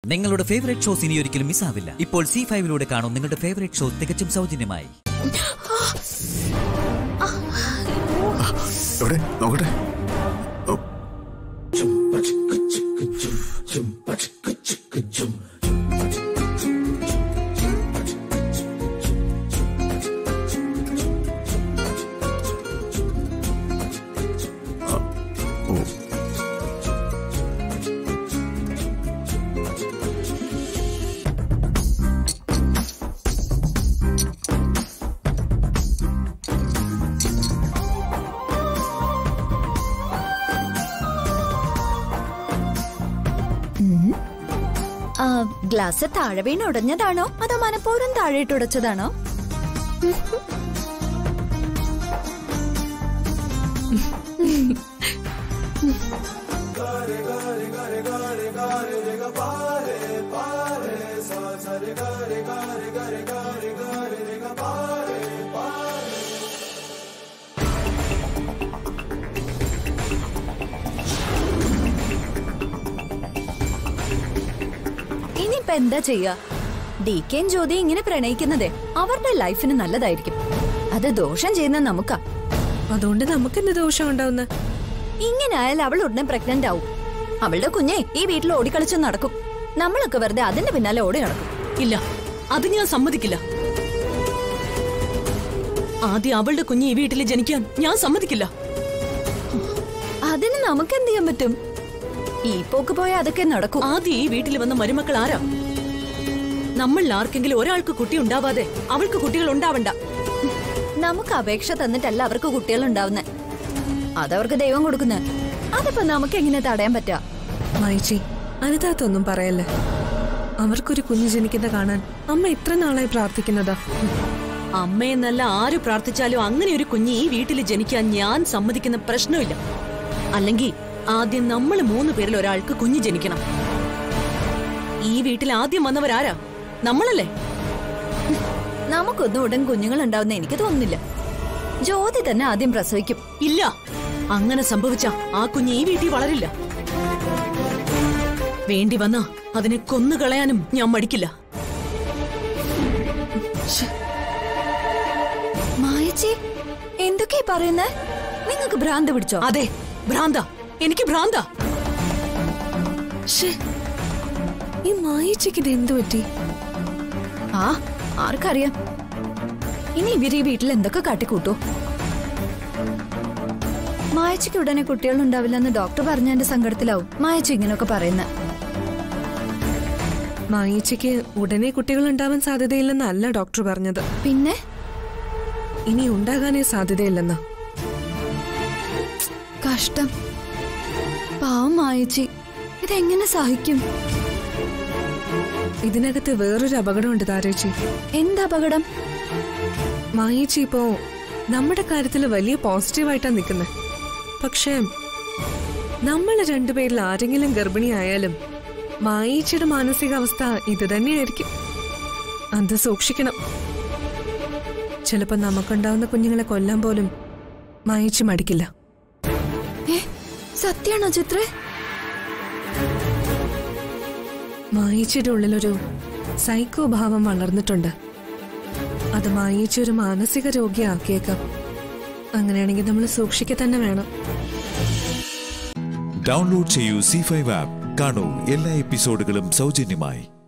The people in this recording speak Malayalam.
നിങ്ങളുടെ ഫേവറേറ്റ് ഷോസ് ഇനി ഒരിക്കലും മിസ്സാവില്ല ഇപ്പോൾ സി ഫൈവിലൂടെ കാണും നിങ്ങളുടെ ഫേവറേറ്റ് ഷോ തികച്ചും സൗജന്യമായി എവിടെ നോക്കട്ടെ ഓ, ഓ ആ, ഗ്ലാസ് താഴെ വീണ് ഉടഞ്ഞതാണോ അതോ മനഃപൂർവ്വം താഴെയിട്ട് ഉടച്ചതാണോ ഇനിയിപ്പൊ എന്താ ചെയ്യാ ഡി കെയും ജ്യോതി ഇങ്ങനെ പ്രണയിക്കുന്നതേ അവരുടെ ലൈഫിന് നല്ലതായിരിക്കും അത് ദോഷം ചെയ്യുന്ന നമുക്കാ അതുകൊണ്ട് നമുക്കെന്ത് ദോഷം ഉണ്ടാവുന്ന ഇങ്ങനെ ആയാൽ അവൾ ഉടനെ പ്രഗ്നന്റ് ആവും അവളുടെ കുഞ്ഞെ ഈ വീട്ടിൽ ഓടിക്കളിച്ച് നടക്കും നമ്മളൊക്കെ വെറുതെ അതിന്റെ പിന്നാലെ ഓടി നടക്കും ഇല്ല അത് ഞാൻ സമ്മതിക്കില്ല ആദ്യം അവളുടെ കുഞ്ഞ് ഈ വീട്ടിൽ ജനിക്കാൻ ഞാൻ സമ്മതിക്കില്ല അതിന് നമുക്ക് എന്ത് ചെയ്യാൻ പറ്റും ഈ പോക്ക് പോയാൽ അതൊക്കെ നടക്കും ആദ്യം ഈ വീട്ടിൽ വന്ന മരുമക്കൾ ആരാ നമ്മളിൽ ആർക്കെങ്കിലും ഒരാൾക്ക് കുട്ടി ഉണ്ടാവാതെ അവൾക്ക് കുട്ടികൾ ഉണ്ടാവണ്ട നമുക്ക് അപേക്ഷ തന്നിട്ടല്ല അവർക്ക് കുട്ടികൾ ഉണ്ടാവുന്നത് അതവർക്ക് ദൈവം കൊടുക്കുന്നത് അതിപ്പോ നമുക്ക് എങ്ങനെ തടയാൻ പറ്റാ മൈച്ചി അനിതാത്തൊന്നും പറയല്ലേ അവർക്കൊരു കുഞ്ഞ് ജനിക്കുന്ന കാണാൻ അമ്മ ഇത്ര നാളായി പ്രാർത്ഥിക്കുന്നതാ അമ്മയെന്നല്ല ആര് പ്രാർത്ഥിച്ചാലും അങ്ങനെ ഒരു കുഞ്ഞ് ഈ വീട്ടിൽ ജനിക്കാൻ ഞാൻ സമ്മതിക്കുന്ന പ്രശ്നമില്ല അല്ലെങ്കിൽ ആദ്യം നമ്മൾ മൂന്ന് പേരിൽ ഒരാൾക്ക് കുഞ്ഞ് ജനിക്കണം ഈ വീട്ടിൽ ആദ്യം വന്നവരാരാ നമ്മളല്ലേ നമുക്കൊന്നും ഉടൻ കുഞ്ഞുങ്ങൾ ഉണ്ടാവുന്ന എനിക്ക് തോന്നുന്നില്ല ജ്യോതി തന്നെ ആദ്യം പ്രസവിക്കും ഇല്ല അങ്ങനെ സംഭവിച്ച ആ കുഞ്ഞ് ഈ വീട്ടിൽ വളരില്ല വേണ്ടി വന്ന അതിനെ കൊന്നുകളയാനും ഞാൻ മടിക്കില്ല മായച്ചി എന്തൊക്കെയാ പറയുന്നത് നിങ്ങൾക്ക് ഭ്രാന്ത് പിടിച്ചോ അതെ ഭ്രാന്ത എനിക്ക് ഭ്രാന്ത ശ്ശേ, ഈ മായിച്ചയ്ക്ക് ഇത് എന്തു പറ്റി ആ ആർക്കറിയാം ഇനി ഇവര് ഈ വീട്ടിൽ എന്തൊക്കെ കാട്ടിക്കൂട്ടു മായച്ചയ്ക്ക് ഉടനെ കുട്ടികൾ ഉണ്ടാവില്ലെന്ന് ഡോക്ടർ പറഞ്ഞതിന്റെ സങ്കടത്തിലാവും മായച്ചി ഇങ്ങനെയൊക്കെ പറയുന്നത് മായിച്ചയ്ക്ക് ഉടനെ കുട്ടികൾ ഉണ്ടാവാൻ സാധ്യതയില്ലെന്നല്ല ഡോക്ടർ പറഞ്ഞത് പിന്നെ ഇനി ഉണ്ടാകാനേ സാധ്യതയില്ലെന്നാ കഷ്ടം പാവം മായച്ചി ഇതെങ്ങനെ സഹിക്കും ഇതിനകത്ത് വേറൊരു അപകടമുണ്ട് താരേച്ചി എന്താ അപകടം മായിച്ചി ഇപ്പോ നമ്മുടെ കാര്യത്തിൽ വലിയ പോസിറ്റീവായിട്ടാ നിൽക്കുന്നത് പക്ഷേ നമ്മൾ രണ്ടുപേരിൽ ആരെങ്കിലും ഗർഭിണിയായാലും മായിച്ചയുടെ മാനസികാവസ്ഥ ഇത് തന്നെയായിരിക്കും അത് സൂക്ഷിക്കണം ചിലപ്പോ നമുക്കുണ്ടാവുന്ന കുഞ്ഞുങ്ങളെ കൊല്ലാൻ പോലും മായിച്ച് മടിക്കില്ല ഏ സത്യാണോ ചിത്രേ മായിച്ചയുടെ ഉള്ളിലൊരു സൈക്കോ ഭാവം വളർന്നിട്ടുണ്ട് അത് മായിച്ച ഒരു മാനസിക രോഗിയാക്കിയേക്കാം അങ്ങനെയാണെങ്കിൽ നമ്മൾ സൂക്ഷിക്കുക തന്നെ വേണം ഡൗൺലോഡ് ചെയ്യൂ സി ഫൈവ് ആപ്പ് കാണൂ എല്ലാ എപ്പിസോഡുകളും സൗജന്യമായി